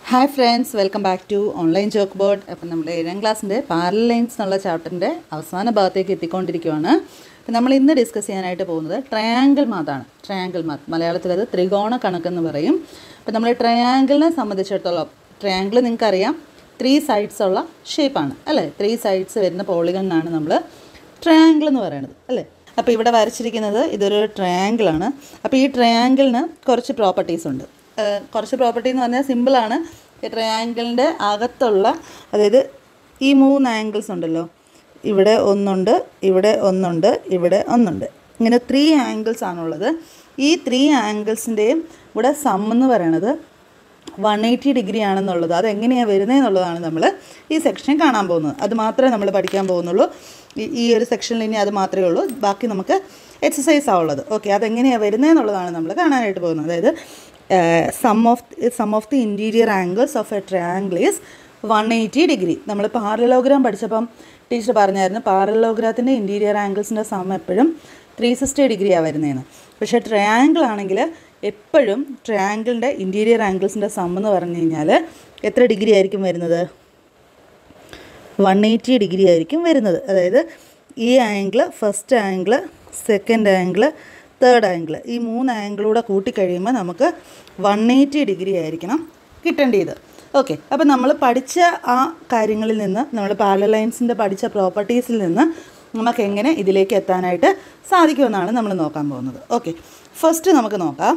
Hi friends welcome back to online chalk board അപ്പം നമ്മൾ ഏഴാം ക്ലാസ്സിൻ്റെ പാരൽ ലൈൻസ് എന്നുള്ള ചാപ്റ്ററിൻ്റെ അവസാന ഭാഗത്തേക്ക് എത്തിക്കൊണ്ടിരിക്കുകയാണ് അപ്പം നമ്മൾ ഇന്ന് ഡിസ്കസ് ചെയ്യാനായിട്ട് പോകുന്നത് ട്രയാങ്കിൾ മാതാണ് ട്രയാങ്കിൾ മാത്ത് മലയാളത്തിൽ അത് ത്രികോണ കണക്കെന്ന് പറയും അപ്പം നമ്മൾ ട്രയാങ്കിളിനെ സംബന്ധിച്ചിടത്തോളം ട്രയാങ്കിൾ നിങ്ങൾക്കറിയാം ത്രീ സൈഡ്സ് ഉള്ള ഷേപ്പാണ് അല്ലേ ത്രീ സൈഡ്സ് വരുന്ന പോളിഗണ്ണാണ് നമ്മൾ ട്രയാങ്കിൾ എന്ന് പറയുന്നത് അല്ലേ അപ്പോൾ ഇവിടെ വരച്ചിരിക്കുന്നത് ഇതൊരു ട്രയാങ്കിളാണ് അപ്പോൾ ഈ ട്രയാങ്കിളിന് കുറച്ച് പ്രോപ്പർട്ടീസ് ഉണ്ട് ഏഹ് കുറച്ച് പ്രോപ്പർട്ടി എന്ന് പറഞ്ഞാൽ സിമ്പിളാണ് ഈ ട്രയാങ്കിളിൻ്റെ അകത്തുള്ള അതായത് ഈ മൂന്ന് ആംഗിൾസ് ഉണ്ടല്ലോ ഇവിടെ ഒന്നുണ്ട് ഇവിടെ ഒന്നുണ്ട് ഇവിടെ ഒന്നുണ്ട് ഇങ്ങനെ ത്രീ ആംഗിൾസ് ആണുള്ളത് ഈ ത്രീ ആംഗിൾസിൻ്റെയും ഇവിടെ സം എന്ന് പറയണത് വൺ എയ്റ്റി ഡിഗ്രി ആണെന്നുള്ളത് അതെങ്ങനെയാണ് വരുന്നത് എന്നുള്ളതാണ് നമ്മൾ ഈ സെക്ഷൻ കാണാൻ പോകുന്നത് അത് മാത്രമേ നമ്മൾ പഠിക്കാൻ പോകുന്നുള്ളൂ ഈ- ഈ ഒരു സെക്ഷനിൽ ഇനി അത് മാത്രമേ ഉള്ളൂ ബാക്കി നമുക്ക് എക്സസൈസ് ആവുള്ളത് ഓക്കെ അതെങ്ങനെയാണ് വരുന്നത് എന്നുള്ളതാണ് നമ്മൾ കാണാനായിട്ട് പോകുന്നത് അതായത് sum of sum of the interior angles of a triangle is one eighty degree നമ്മൾ പാരലോഗ്രാം പഠിച്ചപ്പം ടീച്ചർ പറഞ്ഞായിരുന്നു പാരലോഗ്രാത്തിൻ്റെ ഇൻറ്റീരിയർ ആംഗിൾസിൻ്റെ സം എപ്പോഴും ത്രീ സിക്സ്റ്റി ഡിഗ്രിയാണ് വരുന്നതെന്ന് പക്ഷേ ട്രയാങ്കിൾ ആണെങ്കിൽ എപ്പോഴും ട്രയാങ്കിളിൻ്റെ ഇൻറ്റീരിയർ ആംഗിൾസിൻ്റെ സം എന്ന് പറഞ്ഞു കഴിഞ്ഞാൽ എത്ര ഡിഗ്രി ആയിരിക്കും വരുന്നത് വൺ എയ്റ്റി ഡിഗ്രി ആയിരിക്കും വരുന്നത് അതായത് ഈ angle first angle second angle third angle ഈ മൂന്ന് ആംഗിളൂടെ കൂട്ടിക്കഴിയുമ്പോൾ നമുക്ക് വൺ എയ്റ്റി ഡിഗ്രി ആയിരിക്കണം കിട്ടേണ്ടത് ഓക്കെ അപ്പോൾ നമ്മൾ പഠിച്ച ആ കാര്യങ്ങളിൽ നിന്ന് നമ്മൾ പാരലൈൻസിൻ്റെ പഠിച്ച പ്രോപ്പർട്ടീസിൽ നിന്ന് നമുക്ക് എങ്ങനെ ഇതിലേക്ക് എത്താനായിട്ട് സാധിക്കുമെന്നാണ് നമ്മൾ നോക്കാൻ പോകുന്നത് ഓക്കെ ഫസ്റ്റ് നമുക്ക് നോക്കാം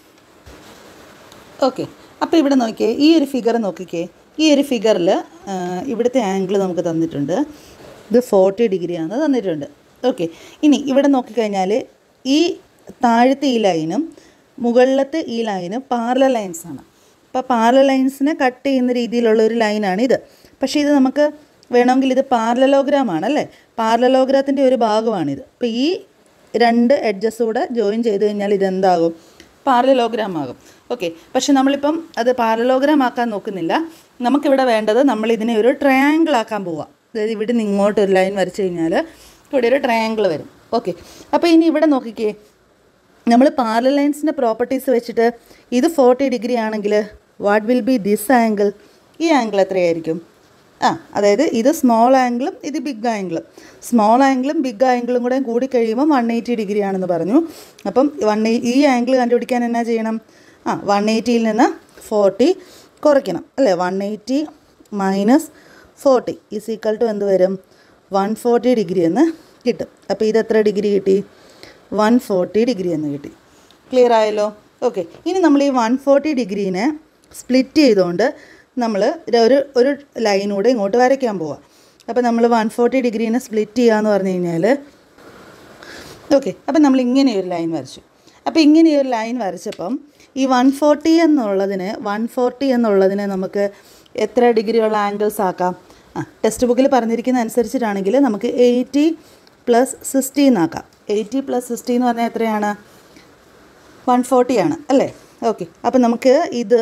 ഓക്കെ അപ്പോൾ ഇവിടെ നോക്കിയേ ഈ ഒരു ഫിഗർ നോക്കിക്കേ ഈ ഒരു ഫിഗറിൽ ഇവിടുത്തെ ആംഗിൾ നമുക്ക് തന്നിട്ടുണ്ട് ഇത് ഫോർട്ടി ഡിഗ്രിയാണ് തന്നിട്ടുണ്ട് ഓക്കെ ഇനി ഇവിടെ നോക്കിക്കഴിഞ്ഞാൽ ഈ താഴത്തെ ഈ ലൈനും മുകളിലത്തെ ഈ ലൈനും പാരല ലൈൻസ് ആണ് അപ്പോൾ പാരല ലൈൻസിനെ കട്ട് ചെയ്യുന്ന രീതിയിലുള്ള ഒരു ലൈനാണ് ഇത് പക്ഷേ ഇത് നമുക്ക് വേണമെങ്കിൽ ഇത് പാരലലോഗ്രാം ആണല്ലേ പാരലലോഗ്രാത്തിൻ്റെ ഒരു ഭാഗമാണിത് അപ്പോൾ ഈ രണ്ട് എഡ്ജസ് കൂടെ ജോയിൻ ചെയ്ത് കഴിഞ്ഞാൽ ഇതെന്താകും പാരലോഗ്രാം ആകും ഓക്കെ പക്ഷെ നമ്മളിപ്പം അത് പാരലോഗ്രാം ആക്കാൻ നോക്കുന്നില്ല നമുക്കിവിടെ വേണ്ടത് നമ്മൾ ഇതിനെ ഒരു ട്രയാങ്കിൾ ആക്കാൻ പോവാം അതായത് ഇവിടെ നിന്ന് ഇങ്ങോട്ട് ഒരു ലൈൻ വരച്ച് കഴിഞ്ഞാൽ ഇവിടെ ഒരു ട്രയാങ്കിൾ വരും ഓക്കെ അപ്പോൾ ഇനി ഇവിടെ നോക്കിക്കേ നമ്മൾ പാരൽ ലൈൻസിൻ്റെ പ്രോപ്പർട്ടീസ് വെച്ചിട്ട് ഇത് ഫോർട്ടി ഡിഗ്രി ആണെങ്കിൽ what will be this angle ഈ ആംഗിൾ എത്രയായിരിക്കും ആ അതായത് ഇത് സ്മോൾ ആംഗിളും ഇത് ബിഗ് ആംഗിളും സ്മോൾ ആംഗിളും ബിഗ് ആംഗിളും കൂടെ കൂടി കഴിയുമ്പോൾ വൺ എയ്റ്റി ഡിഗ്രി ആണെന്ന് പറഞ്ഞു അപ്പം വൺ ഈ ആംഗിൾ കണ്ടുപിടിക്കാൻ എന്നാ ചെയ്യണം ആ വൺ എയ്റ്റിയിൽ നിന്ന് ഫോർട്ടി കുറയ്ക്കണം അല്ലേ one eighty minus forty is equal to എന്ത് വരും വൺ ഫോർട്ടി ഡിഗ്രി എന്ന് കിട്ടും അപ്പോൾ ഇത് എത്ര ഡിഗ്രി കിട്ടി വൺ ഫോർട്ടി ഡിഗ്രി എന്ന് കിട്ടി ക്ലിയർ ആയല്ലോ ഓക്കെ ഇനി നമ്മൾ ഈ വൺ ഫോർട്ടി ഡിഗ്രീനെ സ്പ്ലിറ്റ് ചെയ്തുകൊണ്ട് നമ്മൾ ഒരു ഒരു ലൈനൂടെ ഇങ്ങോട്ട് വരയ്ക്കാൻ പോവാം അപ്പോൾ നമ്മൾ വൺ ഫോർട്ടി ഡിഗ്രീനെ സ്പ്ലിറ്റ് ചെയ്യാന്ന് പറഞ്ഞു കഴിഞ്ഞാൽ ഓക്കെ അപ്പം നമ്മൾ ഇങ്ങനെ ഒരു ലൈൻ വരച്ചു അപ്പോൾ ഇങ്ങനെ ഒരു ലൈൻ വരച്ചപ്പം ഈ വൺ ഫോർട്ടി എന്നുള്ളതിന് വൺ ഫോർട്ടി എന്നുള്ളതിനെ നമുക്ക് എത്ര ഡിഗ്രിയുള്ള ആംഗിൾസ് ആക്കാം ആ ടെക്സ്റ്റ് ബുക്കിൽ പറഞ്ഞിരിക്കുന്ന അനുസരിച്ചിട്ടാണെങ്കിൽ നമുക്ക് എയ്റ്റി പ്ലസ് സിക്സ്റ്റി എന്നാക്കാം എയ്റ്റി പ്ലസ് സിക്സ്റ്റി എന്ന് പറഞ്ഞാൽ എത്രയാണ് വൺ ഫോർട്ടി ആണ് അല്ലേ ഓക്കെ അപ്പം നമുക്ക് ഇത്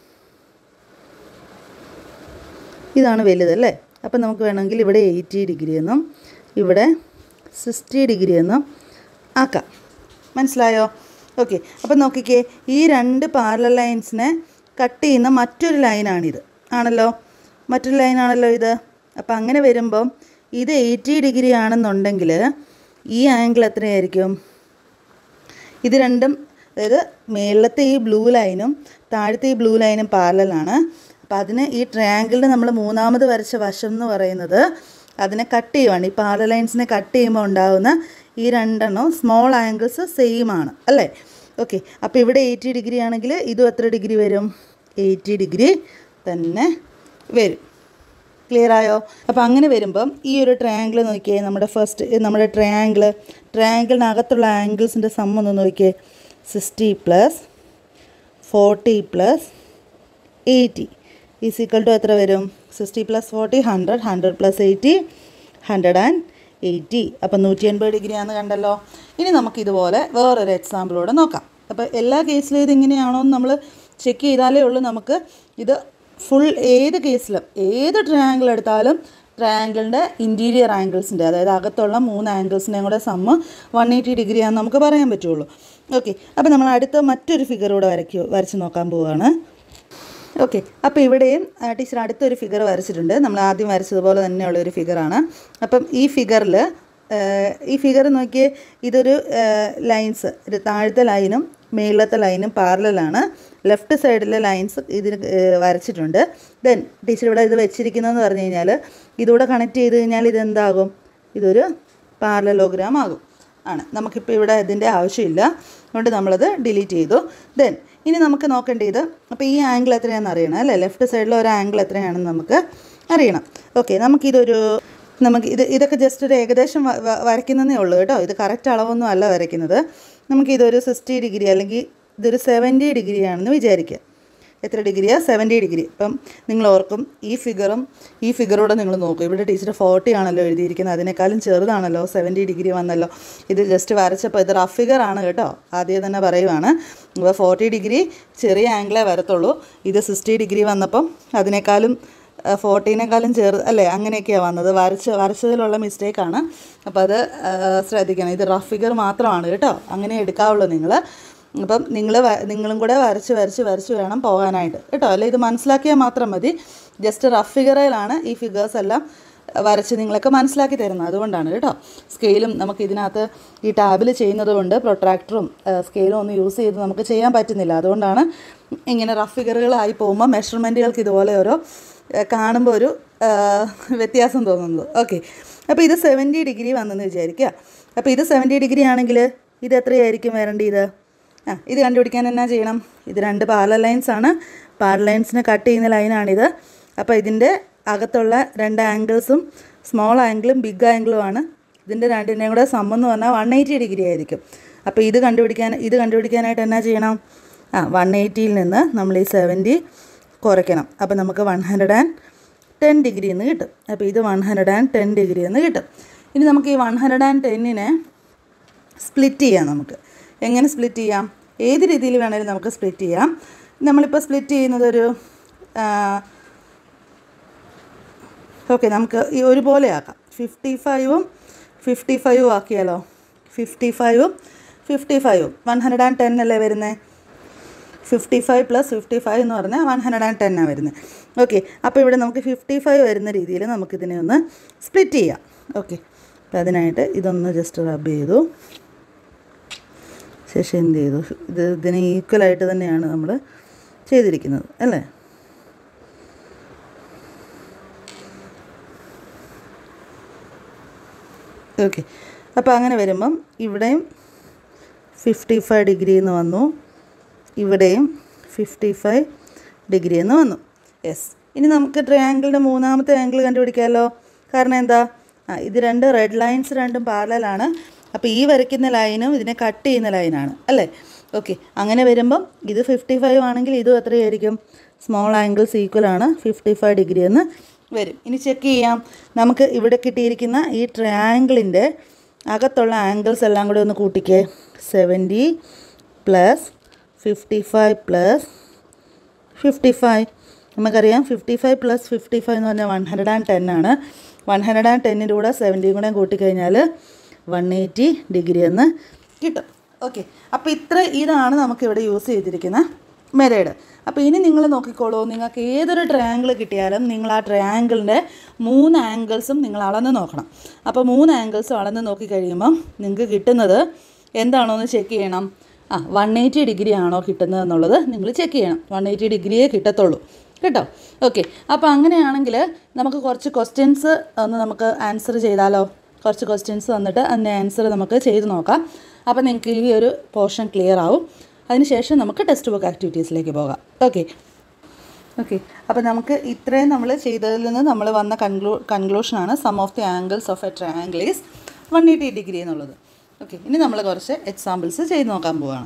ഇതാണ് വലുത് അല്ലേ അപ്പം നമുക്ക് വേണമെങ്കിൽ ഇവിടെ എയ്റ്റി ഡിഗ്രി എന്നും ഇവിടെ സിക്സ്റ്റി ഡിഗ്രി എന്നും ആക്കാം മനസ്സിലായോ ഓക്കെ അപ്പം നോക്കിക്കേ ഈ രണ്ട് പാരലൽ ലൈൻസിനെ കട്ട് ചെയ്യുന്ന മറ്റൊരു ലൈനാണിത് ആണല്ലോ മറ്റൊരു ലൈനാണല്ലോ ഇത് അപ്പം അങ്ങനെ വരുമ്പം ഇത് എയ്റ്റി ഡിഗ്രി ആണെന്നുണ്ടെങ്കിൽ ഈ ആംഗിൾ എത്രയായിരിക്കും ഇത് രണ്ടും അതായത് മേളത്തെ ഈ ബ്ലൂ ലൈനും താഴത്തെ ഈ ബ്ലൂ ലൈനും പാരലാണ് അപ്പം അതിന് ഈ ട്രയാങ്കിളിന് നമ്മൾ മൂന്നാമത് വരച്ച വശം എന്ന് പറയുന്നത് അതിനെ കട്ട് ചെയ്യുവാണ് ഈ പാരല ലൈൻസിനെ കട്ട് ചെയ്യുമ്പോൾ ഉണ്ടാകുന്ന ഈ രണ്ടെണ്ണം സ്മോൾ ആംഗിൾസ് സെയിം ആണ് അല്ലേ ഓക്കെ അപ്പോൾ ഇവിടെ എയ്റ്റി ഡിഗ്രി ആണെങ്കിൽ ഇതും എത്ര ഡിഗ്രി വരും എയ്റ്റി ഡിഗ്രി തന്നെ വരും ക്ലിയർ ആയോ അപ്പോൾ അങ്ങനെ വരുമ്പം ഈ ഒരു ട്രയാങ്കിൾ നോക്കിയേ നമ്മുടെ ഫസ്റ്റ് നമ്മുടെ ട്രയാങ്കിൾ ട്രയാങ്കിളിനകത്തുള്ള ആംഗിൾസിൻ്റെ സം ഒന്ന് നോക്കിയേ sixty plus forty plus eighty is equal to എത്ര വരും sixty plus forty hundred hundred plus eighty hundred and eighty അപ്പം നൂറ്റി എൺപത് ഡിഗ്രി ആണെന്ന് കണ്ടല്ലോ ഇനി നമുക്ക് ഇതുപോലെ വേറൊരു എക്സാമ്പിളൂടെ നോക്കാം അപ്പോൾ എല്ലാ കേസിലും ഇതിങ്ങനെയാണോ എന്ന് നമ്മൾ ചെക്ക് ചെയ്താലേ ഉള്ളൂ നമുക്ക് ഇത് ഫുൾ ഏത് കേസിലും ഏത് ട്രയാങ്കിൾ എടുത്താലും ട്രയാങ്കിളിൻ്റെ ഇൻറ്റീരിയർ ആംഗിൾസിൻ്റെ അതായത് അകത്തുള്ള മൂന്ന് ആംഗിൾസിൻ്റെയും കൂടെ സമ്മ് വൺ എയ്റ്റി ഡിഗ്രി ആണെന്ന് നമുക്ക് പറയാൻ പറ്റുള്ളൂ ഓക്കെ അപ്പോൾ നമ്മൾ അടുത്ത മറ്റൊരു ഫിഗർ കൂടെ വരയ്ക്കോ വരച്ച് നോക്കാൻ പോവുകയാണ് ഓക്കെ അപ്പോൾ ഇവിടെയും ടീച്ചർ അടുത്തൊരു ഫിഗർ വരച്ചിട്ടുണ്ട് നമ്മൾ ആദ്യം വരച്ചതുപോലെ തന്നെയുള്ള ഒരു ഫിഗറാണ് അപ്പം ഈ ഫിഗറിൽ ഈ ഫിഗർ നോക്കിയേ ഇതൊരു ലൈൻസ് ഇത് താഴത്തെ ലൈനും മേളത്തെ ലൈനും പാരലാണ് ലെഫ്റ്റ് സൈഡിലെ ലൈൻസ് ഇതിന് ഏഹ്, വരച്ചിട്ടുണ്ട് ദെൻ ടീച്ചർ ഇവിടെ ഇത് വെച്ചിരിക്കുന്നതെന്ന് പറഞ്ഞു കഴിഞ്ഞാൽ ഇതൂടെ കണക്ട് ചെയ്ത് കഴിഞ്ഞാൽ ഇതെന്താകും ഇതൊരു പാരലലോഗ്രാം ആകും ആണ് നമുക്കിപ്പോൾ ഇവിടെ ഇതിൻ്റെ ആവശ്യമില്ല അതുകൊണ്ട് നമ്മളത് ഡിലീറ്റ് ചെയ്തു ദെൻ ഇനി നമുക്ക് നോക്കേണ്ടത് അപ്പോൾ ഈ ആംഗിൾ എത്രയാണെന്ന് അറിയണം അല്ലേ ലെഫ്റ്റ് സൈഡിലെ ഒരു ആംഗിൾ എത്രയാണെന്ന് നമുക്ക് അറിയണം ഓക്കെ നമുക്കിതൊരു നമുക്ക് ഇത് ഇതൊക്കെ ജസ്റ്റ് ഒരു ഏകദേശം വ- വ- വരയ്ക്കുന്നതേ ഉള്ളൂ കേട്ടോ ഇത് കറക്റ്റ് അളവൊന്നും അല്ല വരയ്ക്കുന്നത് നമുക്കിതൊരു സിക്സ്റ്റി ഡിഗ്രി അല്ലെങ്കിൽ ഇതൊരു സെവൻറ്റി ഡിഗ്രി ആണെന്ന് വിചാരിക്കുക എത്ര ഡിഗ്രിയാണ് സെവൻറ്റി ഡിഗ്രി ഇപ്പം നിങ്ങൾ ഓർക്കും ഈ ഫിഗറും ഈ ഫിഗറൂടെ നിങ്ങൾ നോക്കും ഇവിടെ ടീച്ചർ ഫോർട്ടി ആണല്ലോ എഴുതിയിരിക്കുന്നത് അതിനേക്കാളും ചെറുതാണല്ലോ സെവൻറ്റി ഡിഗ്രി വന്നല്ലോ ഇത് ജസ്റ്റ് വരച്ചപ്പോൾ ഇത് റഫ് ഫിഗർ ആണ് കേട്ടോ ആദ്യം തന്നെ പറയുവാണ് അപ്പോൾ ഫോർട്ടി ഡിഗ്രി ചെറിയ ആംഗിളേ വരത്തുള്ളൂ ഇത് സിക്സ്റ്റി ഡിഗ്രി വന്നപ്പം അതിനേക്കാളും ഫോർട്ടീനേക്കാളും ചെറു അല്ലേ അങ്ങനെയൊക്കെയാണ് വന്നത് വരച്ച് വരച്ചതിലുള്ള മിസ്റ്റേക്കാണ് അപ്പോൾ അത് ആ, ശ്രദ്ധിക്കണം ഇത് റഫ് ഫിഗർ മാത്രമാണ് കേട്ടോ അങ്ങനെ എടുക്കാവുള്ളൂ നിങ്ങൾ അപ്പം നിങ്ങൾ നിങ്ങളും കൂടെ വരച്ച് വരച്ച് വരച്ച് വേണം പോകാനായിട്ട് കേട്ടോ അല്ലെ ഇത് മനസ്സിലാക്കിയാൽ മാത്രം മതി ജസ്റ്റ് റഫ് ഫിഗറിലാണ് ഈ ഫിഗേഴ്സ് എല്ലാം വരച്ച് നിങ്ങളൊക്കെ മനസ്സിലാക്കി തരുന്നത് അതുകൊണ്ടാണ് കേട്ടോ സ്കെയിലും നമുക്ക് ഇതിനകത്ത് ഈ ടാബിൽ ചെയ്യുന്നത് കൊണ്ട് പ്രൊട്രാക്ടറും സ്കെയിലും ഒന്നും യൂസ് ചെയ്ത് നമുക്ക് ചെയ്യാൻ പറ്റുന്നില്ല അതുകൊണ്ടാണ് ഇങ്ങനെ റഫ് ഫിഗറുകളായി പോകുമ്പോൾ മെഷർമെൻറ്റുകൾക്ക് ഇതുപോലെ ഓരോ ഏഹ്, കാണുമ്പോൾ ഒരു ഏഹ്, വ്യത്യാസം തോന്നുന്നത് ഓക്കെ അപ്പോൾ ഇത് സെവൻറ്റി ഡിഗ്രി വന്നെന്ന് വിചാരിക്കുക അപ്പോൾ ഇത് സെവൻറ്റി ഡിഗ്രി ആണെങ്കിൽ ഇത് എത്രയായിരിക്കും വരേണ്ടത് ആ ഇത് കണ്ടുപിടിക്കാൻ എന്നാ ചെയ്യണം ഇത് രണ്ട് പാരലൽ ലൈൻസ് ആണ് പാരലൽ ലൈൻസിനെ കട്ട് ചെയ്യുന്ന ലൈനാണിത് അപ്പോൾ ഇതിൻ്റെ അകത്തുള്ള രണ്ട് ആംഗിൾസും സ്മോൾ ആംഗിളും ബിഗ് ആംഗിളും ആണ് ഇതിൻ്റെ രണ്ടിൻ്റെയും കൂടെ സം എന്ന് പറഞ്ഞാൽ വൺ എയ്റ്റി ഡിഗ്രി ആയിരിക്കും അപ്പോൾ ഇത് കണ്ടുപിടിക്കാൻ ഇത് കണ്ടുപിടിക്കാനായിട്ട് എന്നാ ചെയ്യണം ആ വൺ എയ്റ്റിയിൽ നിന്ന് നമ്മൾ ഈ സെവൻറ്റി കുറയ്ക്കണം അപ്പോൾ നമുക്ക് one hundred and ten degree എന്ന് കിട്ടും അപ്പോൾ ഇത് one hundred and ten degree എന്ന് കിട്ടും ഇനി നമുക്ക് ഈ വൺ ഹൺഡ്രഡ് ആൻഡ് ടെന്നിനെ സ്പ്ലിറ്റ് ചെയ്യാം നമുക്ക് എങ്ങനെ സ്പ്ലിറ്റ് ചെയ്യാം ഏത് രീതിയിൽ വേണമെങ്കിലും നമുക്ക് സ്പ്ലിറ്റ് ചെയ്യാം നമ്മളിപ്പോൾ സ്പ്ലിറ്റ് ചെയ്യുന്നതൊരു ഓക്കെ നമുക്ക് ഈ ഒരുപോലെ ആക്കാം ഫിഫ്റ്റി ഫൈവും ഫിഫ്റ്റി ഫൈവും ആക്കിയാലോ ഫിഫ്റ്റി ഫൈവും ഫിഫ്റ്റി ഫൈവും വൺ ഹൺഡ്രഡ് ആൻഡ് ടെൻ അല്ലേ വരുന്നത് fifty five plus fifty five എന്ന് പറഞ്ഞാൽ വൺ ഹൺഡ്രഡ് ആൻഡ് ടെന്നാണ് വരുന്നത് ഓക്കെ അപ്പോൾ ഇവിടെ നമുക്ക് ഫിഫ്റ്റി ഫൈവ് വരുന്ന രീതിയിൽ നമുക്കിതിനെ ഒന്ന് സ്പ്ലിറ്റ് ചെയ്യാം ഓക്കെ അപ്പോൾ അതിനായിട്ട് ഇതൊന്ന് ജസ്റ്റ് റബ്ബ് ചെയ്തു ശേഷം എന്ത് ചെയ്തു ഇത് ഇതിന് ഈക്വലായിട്ട് തന്നെയാണ് നമ്മൾ ചെയ്തിരിക്കുന്നത് അല്ലേ ഓക്കെ അപ്പോൾ അങ്ങനെ വരുമ്പം ഇവിടെയും ഫിഫ്റ്റി ഫൈവ് ഡിഗ്രി എന്ന് വന്നു ഇവിടെയും ഫിഫ്റ്റി ഫൈവ് ഡിഗ്രി എന്ന് വന്നു യെസ് ഇനി നമുക്ക് ട്രയാങ്കിളിൻ്റെ മൂന്നാമത്തെ ആംഗിൾ കണ്ടുപിടിക്കാമല്ലോ കാരണം എന്താ ആ ഇത് രണ്ട് റെഡ് ലൈൻസ് രണ്ടും പാരലാണ് അപ്പോൾ ഈ വരയ്ക്കുന്ന ലൈനും ഇതിനെ കട്ട് ചെയ്യുന്ന ലൈനാണ് അല്ലേ ഓക്കെ അങ്ങനെ വരുമ്പം ഇത് ഫിഫ്റ്റി ഫൈവ് ആണെങ്കിൽ ഇതും എത്രയായിരിക്കും സ്മോൾ ആംഗിൾസ് ഈക്വൽ ആണ് ഫിഫ്റ്റി ഫൈവ് ഡിഗ്രി എന്ന് വരും ഇനി ചെക്ക് ചെയ്യാം നമുക്ക് ഇവിടെ കിട്ടിയിരിക്കുന്ന ഈ ട്രയാങ്കിളിൻ്റെ അകത്തുള്ള ആംഗിൾസ് എല്ലാം കൂടി ഒന്ന് കൂട്ടിക്കേ seventy plus fifty five plus fifty five നമുക്കറിയാം fifty five plus fifty five എന്ന് പറഞ്ഞാൽ വൺ ഹൺഡ്രഡ് ആൻഡ് ടെൻ ആണ് വൺ ഹൺഡ്രഡ് ആൻഡ് ടെന്നിൻ്റെ കൂടെ സെവൻറ്റിയും കൂടെ കൂട്ടിക്കഴിഞ്ഞാൽ വൺ എയ്റ്റി ഡിഗ്രി എന്ന് കിട്ടും ഓക്കെ അപ്പോൾ ഇത്ര ഇതാണ് നമുക്കിവിടെ യൂസ് ചെയ്തിരിക്കുന്ന മെത്തേഡ് അപ്പോൾ ഇനി നിങ്ങൾ നോക്കിക്കോളൂ നിങ്ങൾക്ക് ഏതൊരു ട്രയാങ്കിൾ കിട്ടിയാലും നിങ്ങൾ ആ ട്രയാങ്കിളിൻ്റെ മൂന്ന് ആംഗിൾസും നിങ്ങൾ അളന്ന് നോക്കണം അപ്പോൾ മൂന്ന് ആംഗിൾസും അളന്ന് നോക്കി കഴിയുമ്പം നിങ്ങൾക്ക് കിട്ടുന്നത് എന്താണോ എന്ന് ചെക്ക് ചെയ്യണം ആ വൺ എയ്റ്റി ഡിഗ്രി ആണോ കിട്ടുന്നത് എന്നുള്ളത് നിങ്ങൾ ചെക്ക് ചെയ്യണം വൺ എയ്റ്റി ഡിഗ്രിയേ കിട്ടത്തുള്ളൂ കേട്ടോ ഓക്കെ അപ്പോൾ അങ്ങനെയാണെങ്കിൽ നമുക്ക് കുറച്ച് ക്വസ്റ്റ്യൻസ് ഒന്ന് നമുക്ക് ആൻസർ ചെയ്താലോ കുറച്ച് ക്വസ്റ്റ്യൻസ് തന്നിട്ട് അതിൻ്റെ ആൻസർ നമുക്ക് ചെയ്ത് നോക്കാം അപ്പോൾ നിങ്ങൾക്ക് ഈ ഒരു പോർഷൻ ക്ലിയർ ആവും അതിനുശേഷം നമുക്ക് ടെക്സ്റ്റ് ബുക്ക് ആക്ടിവിറ്റീസിലേക്ക് പോകാം ഓക്കെ ഓക്കെ അപ്പോൾ നമുക്ക് ഇത്രയും നമ്മൾ ചെയ്തതിൽ നിന്ന് നമ്മൾ വന്ന കൺക്ലൂ കൺക്ലൂഷനാണ് sum of the angles of a triangle is one eighty degree എന്നുള്ളത് ഓക്കെ ഇനി നമ്മൾ കുറച്ച് എക്സാമ്പിൾസ് ചെയ്ത് നോക്കാൻ പോവുകയാണ്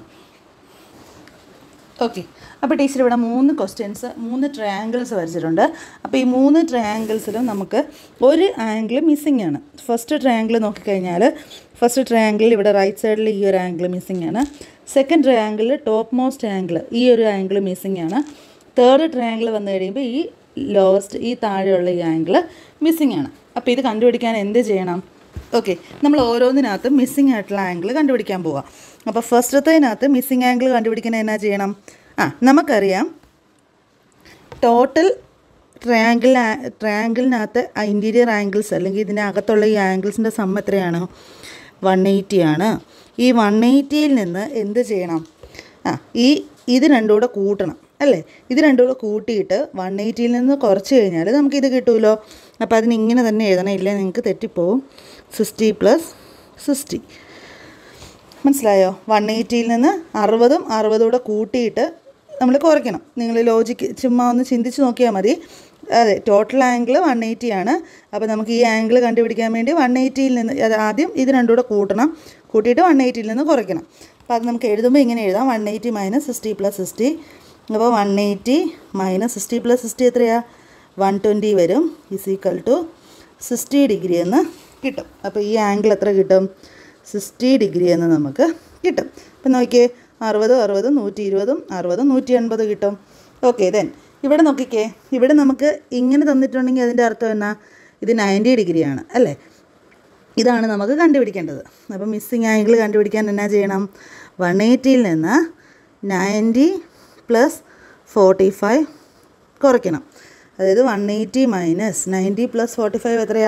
ഓക്കെ അപ്പോൾ ടീച്ചർ ഇവിടെ മൂന്ന് ക്വസ്റ്റ്യൻസ് മൂന്ന് ട്രയാങ്കിൾസ് വരച്ചിട്ടുണ്ട് അപ്പോൾ ഈ മൂന്ന് ട്രയാങ്കിൾസിലും നമുക്ക് ഒരു ആംഗിൾ മിസ്സിംഗ് ആണ് ഫസ്റ്റ് ട്രയാങ്കിൾ നോക്കിക്കഴിഞ്ഞാൽ ഫസ്റ്റ് ട്രയാങ്കിളിൽ ഇവിടെ റൈറ്റ് സൈഡിൽ ഈ ഒരു ആംഗിൾ മിസ്സിംഗ് ആണ് സെക്കൻഡ് ട്രയാങ്കിളിൽ ടോപ്പ് മോസ്റ്റ് ആംഗിൾ ഈ ഒരു ആംഗിൾ മിസ്സിംഗ് ആണ് തേർഡ് ട്രയാങ്കിൾ വന്നു കഴിയുമ്പോൾ ഈ ലോവസ്റ്റ് ഈ താഴെയുള്ള ഈ ആംഗിൾ മിസ്സിംഗ് ആണ് അപ്പോൾ ഇത് കണ്ടുപിടിക്കാൻ എന്ത് ചെയ്യണം ഓക്കെ നമ്മൾ ഓരോന്നിനകത്ത് മിസ്സിംഗ് ആയിട്ടുള്ള ആംഗിൾ കണ്ടുപിടിക്കാൻ പോവാം അപ്പോൾ ഫസ്റ്റത്തേനകത്ത് മിസ്സിംഗ് ആംഗിൾ കണ്ടുപിടിക്കാൻ എന്നാ ചെയ്യണം ആ നമുക്കറിയാം ടോട്ടൽ ട്രയാങ്കിൾ ട്രയാങ്കിളിനകത്ത് ഇൻറ്റീരിയർ ആംഗിൾസ് അല്ലെങ്കിൽ ഇതിനകത്തുള്ള ഈ ആംഗിൾസിൻ്റെ സം എത്രയാണ് വൺ എയ്റ്റി ആണ് ഈ വൺ എയ്റ്റിയിൽ നിന്ന് എന്ത് ചെയ്യണം ആ ഈ ഇത് രണ്ടും കൂടെ കൂട്ടണം അല്ലേ ഇത് രണ്ടും കൂടെ കൂട്ടിയിട്ട് വൺ എയ്റ്റിയിൽ നിന്ന് കുറച്ച് കഴിഞ്ഞാൽ നമുക്കിത് കിട്ടുമല്ലോ അപ്പോൾ അതിന് ഇങ്ങനെ തന്നെ എഴുതണം ഇല്ലേ നിങ്ങൾക്ക് തെറ്റിപ്പോവും സിക്സ്റ്റി പ്ലസ് സിക്സ്റ്റി മനസ്സിലായോ വൺ എയ്റ്റിയിൽ നിന്ന് അറുപതും അറുപതും കൂടെ കൂട്ടിയിട്ട് നമ്മൾ കുറയ്ക്കണം നിങ്ങൾ ലോജിക്ക് ചുമ്മാ ഒന്ന് ചിന്തിച്ച് നോക്കിയാൽ മതി അതെ ടോട്ടൽ ആംഗിൾ വൺ എയ്റ്റി ആണ് അപ്പോൾ നമുക്ക് ഈ ആംഗിൾ കണ്ടുപിടിക്കാൻ വേണ്ടി വൺ എയ്റ്റിയിൽ നിന്ന് അത് ആദ്യം ഇത് രണ്ടും കൂടെ കൂട്ടണം കൂട്ടിയിട്ട് വൺ എയ്റ്റിയിൽ നിന്ന് കുറയ്ക്കണം അപ്പോൾ അത് നമുക്ക് എഴുതുമ്പോൾ ഇങ്ങനെ എഴുതാം one eighty minus sixty plus sixty അപ്പോൾ one eighty minus sixty plus sixty എത്രയാണ് വൺ ട്വൻറ്റി വരും is equal to sixty degree എന്ന് കിട്ടും അപ്പോൾ ഈ ആംഗിൾ എത്ര കിട്ടും സിക്സ്റ്റി ഡിഗ്രി എന്ന് നമുക്ക് കിട്ടും അപ്പം നോക്കിയേ അറുപതും അറുപതും നൂറ്റി ഇരുപതും അറുപതും നൂറ്റി എൺപത് കിട്ടും ഓക്കെ ദെൻ ഇവിടെ നോക്കിക്കേ ഇവിടെ നമുക്ക് ഇങ്ങനെ തന്നിട്ടുണ്ടെങ്കിൽ അതിൻ്റെ അർത്ഥം എന്നാ ഇത് നയൻറ്റി ഡിഗ്രിയാണ് അല്ലേ ഇതാണ് നമുക്ക് കണ്ടുപിടിക്കേണ്ടത് അപ്പോൾ മിസ്സിങ് ആംഗിൾ കണ്ടുപിടിക്കാൻ എന്നാ ചെയ്യണം വൺ എയ്റ്റിയിൽ നിന്ന് നയൻറ്റി പ്ലസ് ഫോർട്ടി ഫൈവ് കുറയ്ക്കണം അതായത് one eighty minus ninety plus forty five എത്രയാ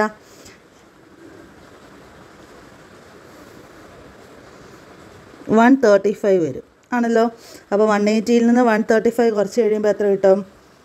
വൺ തേർട്ടി ഫൈവ് വരും ആണല്ലോ അപ്പോൾ വൺ എയ്റ്റിയിൽ നിന്ന് വൺ തേർട്ടി ഫൈവ് കുറച്ച് കഴിയുമ്പോൾ എത്ര കിട്ടും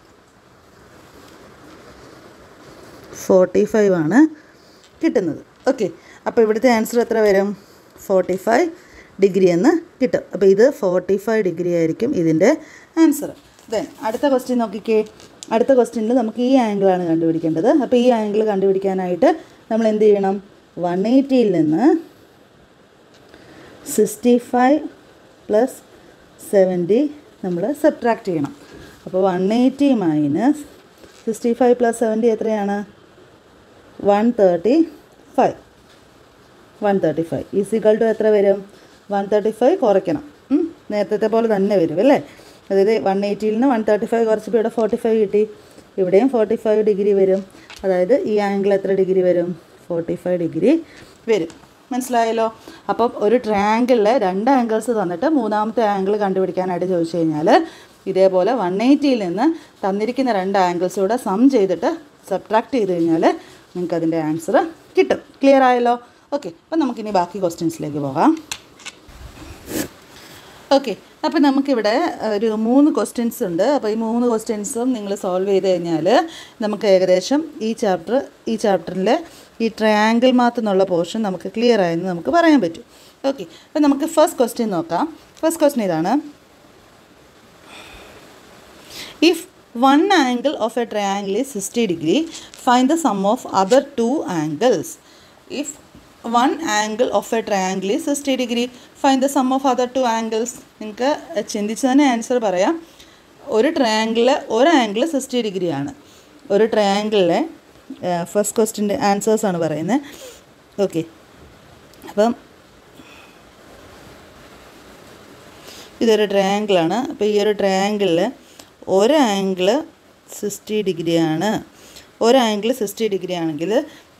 ഫോർട്ടി ഫൈവ് ആണ് കിട്ടുന്നത് ഓക്കെ അപ്പോൾ ഇവിടുത്തെ ആൻസർ എത്ര വരും ഫോർട്ടി ഫൈവ് ഡിഗ്രി എന്ന് കിട്ടും അപ്പോൾ ഇത് ഫോർട്ടി ഫൈവ് ഡിഗ്രി ആയിരിക്കും ഇതിൻ്റെ ആൻസർ ദെൻ അടുത്ത ക്വസ്റ്റ്യൻ നോക്കിക്കേ അടുത്ത ക്വസ്റ്റ്യനിൽ നമുക്ക് ഈ ആംഗിളാണ് കണ്ടുപിടിക്കേണ്ടത് അപ്പോൾ ഈ ആംഗിൾ കണ്ടുപിടിക്കാനായിട്ട് നമ്മൾ എന്ത് ചെയ്യണം വൺ എയ്റ്റിയിൽ നിന്ന് സിക്സ്റ്റി ഫൈവ് പ്ലസ് സെവൻറ്റി നമ്മൾ സബ്ട്രാക്ട് ചെയ്യണം അപ്പോൾ one eighty minus sixty five plus seventy എത്രയാണ് one thirty five one thirty five is equal to എത്ര വരും വൺ തേർട്ടി ഫൈവ് കുറയ്ക്കണം ഉം, നേരത്തെ പോലെ തന്നെ വരും അല്ലേ അതായത് വൺ എയ്റ്റിയിൽ നിന്ന് വൺ തേർട്ടി ഫൈവ് കുറച്ചപ്പോൾ ഇവിടെ ഫോർട്ടി ഫൈവ് കിട്ടി ഇവിടെയും ഫോർട്ടി ഫൈവ് ഡിഗ്രി വരും അതായത് ഈ ആംഗിൾ എത്ര ഡിഗ്രി വരും ഫോർട്ടി ഫൈവ് ഡിഗ്രി വരും മനസ്സിലായല്ലോ അപ്പം ഒരു ട്രയാങ്കിളിൽ രണ്ട് ആംഗിൾസ് തന്നിട്ട് മൂന്നാമത്തെ ആംഗിൾ കണ്ടുപിടിക്കാനായിട്ട് ചോദിച്ചു കഴിഞ്ഞാൽ ഇതേപോലെ വൺ എയ്റ്റിയിൽ നിന്ന് തന്നിരിക്കുന്ന രണ്ട് ആംഗിൾസ് കൂടെ സം ചെയ്തിട്ട് സബ്ട്രാക്ട് ചെയ്ത് കഴിഞ്ഞാൽ നിങ്ങൾക്ക് അതിൻ്റെ ആൻസർ കിട്ടും ക്ലിയർ ആയല്ലോ ഓക്കെ അപ്പം നമുക്കിനി ബാക്കി ക്വസ്റ്റ്യൻസിലേക്ക് പോകാം ഓക്കെ അപ്പോൾ നമുക്കിവിടെ ഒരു മൂന്ന് ക്വസ്റ്റ്യൻസ് ഉണ്ട് അപ്പോൾ ഈ മൂന്ന് ക്വസ്റ്റ്യൻസും നിങ്ങൾ സോൾവ് ചെയ്ത് കഴിഞ്ഞാൽ നമുക്ക് ഏകദേശം ഈ ചാപ്റ്റർ ഈ ചാപ്റ്ററിൽ ഈ ട്രയാങ്കിൾ മാത്ത് എന്നുള്ള പോർഷൻ നമുക്ക് ക്ലിയർ ആയെന്ന് നമുക്ക് പറയാൻ പറ്റും ഓക്കെ അപ്പോൾ നമുക്ക് ഫസ്റ്റ് ക്വസ്റ്റ്യൻ നോക്കാം ഫസ്റ്റ് ക്വസ്റ്റ്യൻ ഇതാണ് If one angle of a triangle is 60 degree, find the sum of other two angles. If one angle of a triangle is 60 degree, find the sum of other two angles. നിങ്ങൾക്ക് ചിന്തിച്ച് തന്നെ answer പറയാം ഒരു ട്രയാങ്കിളിലെ ഒരു angle sixty degree ആണ് ഒരു ട്രയാങ്കിളിലെ first ക്വസ്റ്റിൻ്റെ answers ആണ് പറയുന്നത് ഓക്കെ അപ്പം ഇതൊരു ട്രയാങ്കിളാണ് അപ്പോൾ ഈ ഒരു ട്രയാങ്കിളിൽ ഒരു ആംഗിള് സിക്സ്റ്റി ഡിഗ്രിയാണ് ഒരു ആംഗിൾ സിക്സ്റ്റി ഡിഗ്രി ആണെങ്കിൽ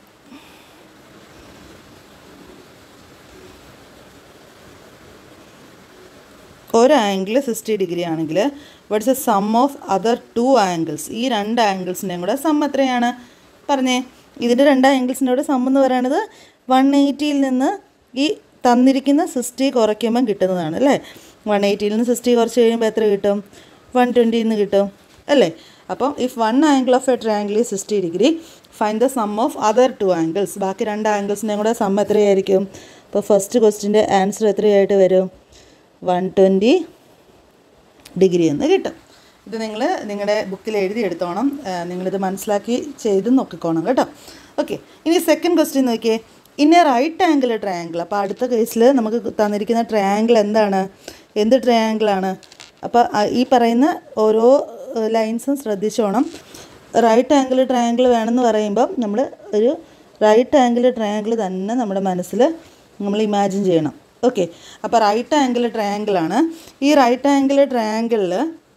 ഒരു ആംഗിൾ സിക്സ്റ്റി ഡിഗ്രി ആണെങ്കിൽ what's a sum of other two angles ഈ രണ്ട് ആംഗിൾസിൻ്റെയും കൂടെ സം എത്രയാണ് പറഞ്ഞേ ഇതിൻ്റെ രണ്ട് ആംഗിൾസിൻ്റെ കൂടെ സം എന്ന് പറയുന്നത് വൺ എയ്റ്റിയിൽ നിന്ന് ഈ തന്നിരിക്കുന്ന സിക്സ്റ്റി കുറയ്ക്കുമ്പം കിട്ടുന്നതാണ് അല്ലേ വൺ എയ്റ്റിയിൽ നിന്ന് സിക്സ്റ്റി കുറച്ച് കഴിയുമ്പോൾ എത്ര കിട്ടും വൺ ട്വൻറ്റിയിൽ നിന്ന് കിട്ടും അല്ലേ അപ്പം if one angle of a triangle is sixty degree find the sum of other two angles ബാക്കി രണ്ട് ആംഗിൾസിൻ്റെയും കൂടെ സം എത്രയായിരിക്കും അപ്പോൾ ഫസ്റ്റ് ക്വസ്റ്റിൻ്റെ ആൻസർ എത്രയായിട്ട് വരും വൺ ട്വൻറ്റി ഡിഗ്രി എന്ന് കിട്ടും ഇത് നിങ്ങൾ നിങ്ങളുടെ ബുക്കിൽ എഴുതി എടുത്തോണം ആ, നിങ്ങളിത് മനസ്സിലാക്കി ചെയ്ത് നോക്കിക്കോണം കേട്ടോ ഓക്കെ ഇനി സെക്കൻഡ് ക്വസ്റ്റ്യൻ നോക്കിയേ ഇനി റൈറ്റ് ആംഗിൾ ട്രയാങ്കിൾ അപ്പോൾ അടുത്ത കേസിൽ നമുക്ക് തന്നിരിക്കുന്ന ട്രയാങ്കിൾ എന്താണ് എന്ത് ട്രയാങ്കിളാണ് അപ്പോൾ ആ, ഈ പറയുന്ന ഓരോ ലൈൻസും ശ്രദ്ധിച്ചോണം റൈറ്റ് ആംഗിൾ ട്രയാങ്കിൾ വേണമെന്ന് പറയുമ്പം നമ്മൾ ഒരു റൈറ്റ് ആംഗിൾ ട്രയാങ്കിൾ തന്നെ നമ്മുടെ മനസ്സിൽ നമ്മൾ ഇമാജിൻ ചെയ്യണം ഓക്കെ അപ്പോൾ റൈറ്റ് ആംഗിൾ ട്രയാങ്കിളാണ് ഈ റൈറ്റ് ആംഗിൾ ട്രയാങ്കിളിൽ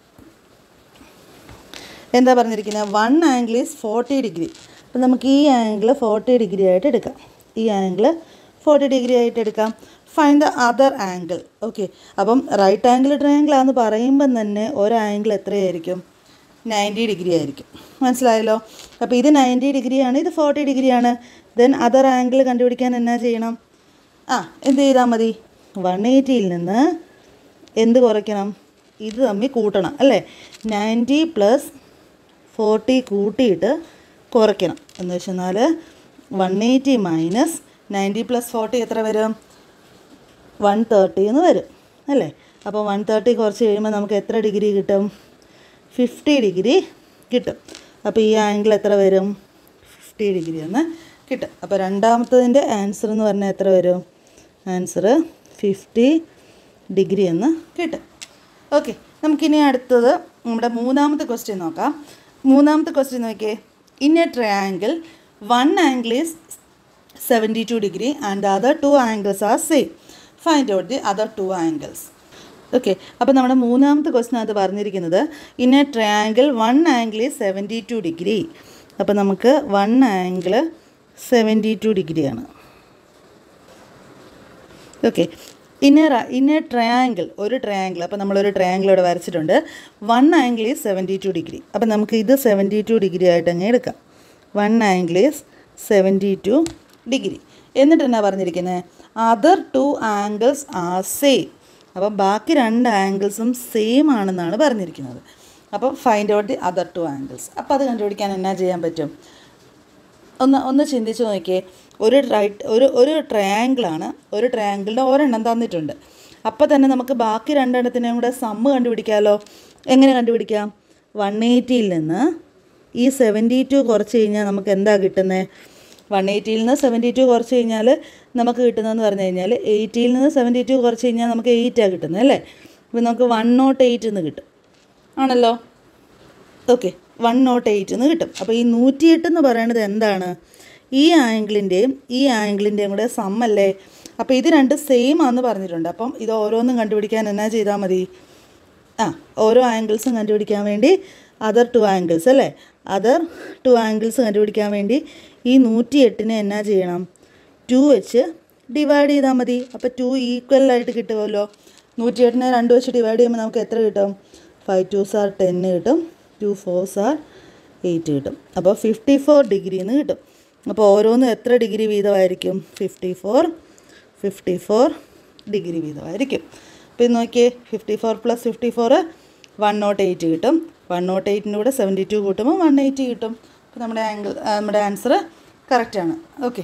എന്താ പറഞ്ഞിരിക്കുന്നത് one angle is forty degree അപ്പം നമുക്ക് ഈ ആംഗിൾ ഫോർട്ടി ഡിഗ്രി ആയിട്ട് എടുക്കാം ഈ ആംഗിൾ ഫോർട്ടി ഡിഗ്രി ആയിട്ട് എടുക്കാം fine the other angle okay അപ്പം റൈറ്റ് ആംഗിൾ ട്രയാങ്കിൾ ആണെന്ന് പറയുമ്പം തന്നെ ഒരു ആംഗിൾ എത്രയായിരിക്കും നയൻറ്റി ഡിഗ്രി ആയിരിക്കും മനസ്സിലായല്ലോ അപ്പോൾ ഇത് നയൻറ്റി ഡിഗ്രിയാണ് ഇത് ഫോർട്ടി ഡിഗ്രിയാണ് ദെൻ അതർ ആംഗിൾ കണ്ടുപിടിക്കാൻ എന്നാ ചെയ്യണം ആ എന്ത് ചെയ്താൽ മതി വൺ എയ്റ്റിയിൽ നിന്ന് എന്ത് കുറയ്ക്കണം ഇത് തമ്മിൽ കൂട്ടണം അല്ലേ നയൻറ്റി പ്ലസ് ഫോർട്ടി കൂട്ടിയിട്ട് കുറയ്ക്കണം എന്ന് വെച്ചെന്നാൽ one eighty minus ninety plus forty എത്ര വരും വൺ തേർട്ടി എന്ന് വരും അല്ലേ അപ്പോൾ വൺ തേർട്ടി കുറച്ച് കഴിയുമ്പോൾ നമുക്ക് എത്ര ഡിഗ്രി കിട്ടും ഫിഫ്റ്റി ഡിഗ്രി കിട്ടും അപ്പോൾ ഈ ആംഗിൾ എത്ര വരും ഫിഫ്റ്റി ഡിഗ്രി എന്ന് കിട്ടും അപ്പോൾ രണ്ടാമത്തതിൻ്റെ ആൻസർ എന്ന് പറഞ്ഞാൽ എത്ര വരും ആൻസർ ഫിഫ്റ്റി ഡിഗ്രി എന്ന് കിട്ടും ഓക്കെ നമുക്കിനി അടുത്തത് നമ്മുടെ മൂന്നാമത്തെ ക്വസ്റ്റ്യൻ നോക്കാം മൂന്നാമത്തെ ക്വസ്റ്റ്യൻ നോക്കിയേ in a triangle one angle is seventy two degree and other two angles are same find out the other two angles okay അപ്പോൾ നമ്മുടെ മൂന്നാമത്തെ ക്വസ്റ്റ്യൻ അത് പറഞ്ഞിരിക്കുന്നത് in a triangle one angle is seventy two degree അപ്പോൾ നമുക്ക് one angle seventy two ഡിഗ്രിയാണ് okay in a in a triangle ഒരു triangle അപ്പോൾ നമ്മളൊരു ട്രയാങ്കിൾ ഇവിടെ വരച്ചിട്ടുണ്ട് one angle is seventy two degree അപ്പോൾ നമുക്ക് ഇത് സെവൻറ്റി ടു ഡിഗ്രി ആയിട്ട് അങ്ങ് എടുക്കാം one angle is seventy two degree എന്നിട്ട് എന്നാ പറഞ്ഞിരിക്കുന്നത് other two angles are same അപ്പം ബാക്കി രണ്ട് ആംഗിൾസും സെയിം ആണെന്നാണ് പറഞ്ഞിരിക്കുന്നത് അപ്പോൾ find out the other two angles അപ്പോൾ അത് കണ്ടുപിടിക്കാൻ എന്നാ ചെയ്യാൻ പറ്റും ഒന്ന് ഒന്ന് ചിന്തിച്ച് നോക്കിയേ ഒരു റൈറ്റ് ഒരു ഒരു ട്രയാങ്കിളാണ് ഒരു ട്രയാങ്കിളിൻ്റെ ഒരെണ്ണം തന്നിട്ടുണ്ട് അപ്പോൾ തന്നെ നമുക്ക് ബാക്കി രണ്ടെണ്ണത്തിനെയും കൂടെ സമ്മ് കണ്ടുപിടിക്കാമല്ലോ എങ്ങനെ കണ്ടുപിടിക്കാം വൺ എയ്റ്റിയിൽ നിന്ന് ഈ സെവൻറ്റി ടു കുറച്ച് കഴിഞ്ഞാൽ നമുക്ക് എന്താ കിട്ടുന്നത് വൺ എയ്റ്റിയിൽ നിന്ന് സെവൻറ്റി ടു കുറച്ച് കഴിഞ്ഞാൽ നമുക്ക് കിട്ടുന്നതെന്ന് പറഞ്ഞു കഴിഞ്ഞാൽ എയ്റ്റിയിൽ നിന്ന് സെവൻറ്റി ടു കുറച്ച് കഴിഞ്ഞാൽ നമുക്ക് എയ്റ്റാണ് കിട്ടുന്നത് അല്ലേ അപ്പോൾ നമുക്ക് വൺ നോട്ട് എയ്റ്റ് എന്ന് കിട്ടും ആണല്ലോ ഓക്കെ വൺ നോട്ട് എയ്റ്റ് എന്ന് കിട്ടും അപ്പോൾ ഈ നൂറ്റിയെട്ട് എന്ന് പറയുന്നത് എന്താണ് ഈ ആംഗിളിൻ്റെയും ഈ ആംഗിളിൻ്റെയും കൂടെ സമ്മല്ലേ അപ്പോൾ ഇത് രണ്ട് സെയിം ആണെന്ന് പറഞ്ഞിട്ടുണ്ട് അപ്പം ഇത് ഓരോന്നും കണ്ടുപിടിക്കാൻ എന്നാ ചെയ്താൽ മതി ആ ഓരോ ആംഗിൾസും കണ്ടുപിടിക്കാൻ വേണ്ടി അതർ ടു ആംഗിൾസ് അല്ലേ അതർ ടു ആംഗിൾസ് കണ്ടുപിടിക്കാൻ വേണ്ടി ഈ നൂറ്റി എട്ടിനെ എന്നാ ചെയ്യണം ടു വെച്ച് ഡിവൈഡ് ചെയ്താൽ മതി അപ്പോൾ ടു ഈക്വലായിട്ട് കിട്ടുമല്ലോ നൂറ്റി എട്ടിനെ രണ്ട് വെച്ച് ഡിവൈഡ് ചെയ്യുമ്പോൾ നമുക്ക് എത്ര കിട്ടും ഫൈവ് ടു സാർ ടെന്ന് കിട്ടും ടു ഫോർ സാർ എയ്റ്റ് കിട്ടും അപ്പോൾ ഫിഫ്റ്റി ഫോർ ഡിഗ്രി എന്ന് കിട്ടും അപ്പോൾ ഓരോന്നും എത്ര ഡിഗ്രി വീതമായിരിക്കും fifty four fifty four degree വീതമായിരിക്കും അപ്പോൾ ഇത് നോക്കിയേ fifty four plus fifty four one nought eight കിട്ടും വൺ നോട്ട് എയ്റ്റിൻ്റെ കൂടെ സെവൻറ്റി ടു കൂട്ടുമ്പോൾ വൺ എയ്റ്റി കിട്ടും അപ്പോൾ നമ്മുടെ ആംഗിൾ നമ്മുടെ ആൻസർ കറക്റ്റാണ് ഓക്കെ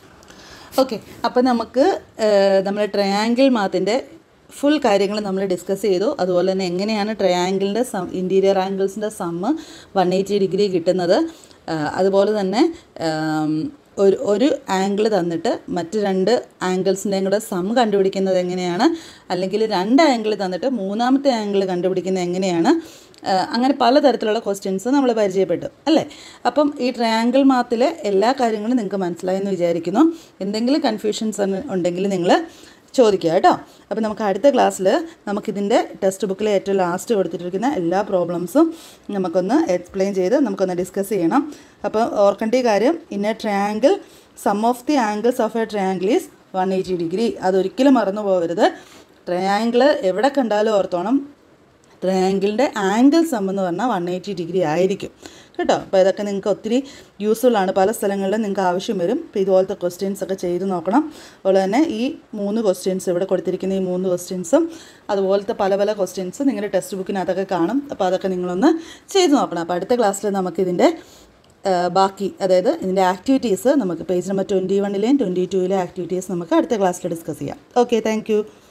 ഓക്കെ അപ്പോൾ നമുക്ക് നമ്മുടെ ട്രയാങ്കിൾ മാത്തിൻ്റെ ഫുൾ കാര്യങ്ങൾ നമ്മൾ ഡിസ്കസ് ചെയ്തു അതുപോലെ തന്നെ എങ്ങനെയാണ് ട്രയാങ്കിളിൻ്റെ സം ഇൻറ്റീരിയർ ആംഗിൾസിൻ്റെ സമ്മ് വൺ എയ്റ്റി ഡിഗ്രി കിട്ടുന്നത് ആ, അതുപോലെ തന്നെ ആം, ഒരു ഒരു ആംഗിൾ തന്നിട്ട് മറ്റ് രണ്ട് ആംഗിൾസിൻ്റെയും കൂടെ സം കണ്ടുപിടിക്കുന്നത് എങ്ങനെയാണ് അല്ലെങ്കിൽ രണ്ട് ആംഗിൾ തന്നിട്ട് മൂന്നാമത്തെ ആംഗിൾ കണ്ടുപിടിക്കുന്നത് എങ്ങനെയാണ് ആ, അങ്ങനെ പലതരത്തിലുള്ള ക്വസ്റ്റ്യൻസ് നമ്മൾ പരിചയപ്പെട്ടു അല്ലേ അപ്പം ഈ ട്രയാങ്കിൾ മാത്തിലെ എല്ലാ കാര്യങ്ങളും നിങ്ങൾക്ക് മനസ്സിലായെന്ന് വിചാരിക്കുന്നു എന്തെങ്കിലും കൺഫ്യൂഷൻസ് ഉണ്ടെങ്കിൽ നിങ്ങൾ ചോദിക്കുക കേട്ടോ അപ്പോൾ നമുക്ക് അടുത്ത ക്ലാസ്സിൽ നമുക്കിതിൻ്റെ ടെക്സ്റ്റ് ബുക്കിലെ ഏറ്റവും ലാസ്റ്റ് കൊടുത്തിട്ടിരിക്കുന്ന എല്ലാ പ്രോബ്ലംസും നമുക്കൊന്ന് എക്സ്പ്ലെയിൻ ചെയ്ത് നമുക്കൊന്ന് ഡിസ്കസ് ചെയ്യണം അപ്പോൾ ഓർക്കേണ്ട ഈ കാര്യം in a triangle sum of the angles of a triangle is one eighty degree അതൊരിക്കലും മറന്നു പോകരുത് ട്രയാങ്കിൾ എവിടെ കണ്ടാലും ഓർത്തോണം ട്രയാങ്കിളിൻ്റെ ആംഗിൾ സം എന്ന് പറഞ്ഞാൽ വൺ എയ്റ്റി ഡിഗ്രി ആയിരിക്കും കേട്ടോ അപ്പോൾ ഇതൊക്കെ നിങ്ങൾക്ക് ഒത്തിരി യൂസ്ഫുൾ ആണ് പല സ്ഥലങ്ങളിലും നിങ്ങൾക്ക് ആവശ്യം വരും അപ്പോൾ ഇതുപോലത്തെ ക്വസ്റ്റ്യൻസ് ഒക്കെ ചെയ്ത് നോക്കണം അതുപോലെ തന്നെ ഈ മൂന്ന് ക്വസ്റ്റ്യൻസ് ഇവിടെ കൊടുത്തിരിക്കുന്ന ഈ മൂന്ന് ക്വസ്റ്റ്യൻസും അതുപോലത്തെ പല പല ക്വസ്റ്റ്യൻസ് നിങ്ങളുടെ ടെക്സ്റ്റ് ബുക്കിനകത്തൊക്കെ കാണും അപ്പോൾ അതൊക്കെ നിങ്ങളൊന്ന് ചെയ്ത് നോക്കണം അപ്പോൾ അടുത്ത ക്ലാസ്സിൽ നമുക്കിതിൻ്റെ ആ, ബാക്കി അതായത് ഇതിൻ്റെ ആക്ടിവിറ്റീസ് നമുക്ക് പേജ് നമ്പർ ട്വൻറ്റി വണ്ണിലെയും ട്വൻറ്റി ടൂവിലെ ആക്ടിവിറ്റീസ് നമുക്ക് അടുത്ത ക്ലാസ്സിൽ ഡിസ്കസ് ചെയ്യാം ഓക്കെ താങ്ക്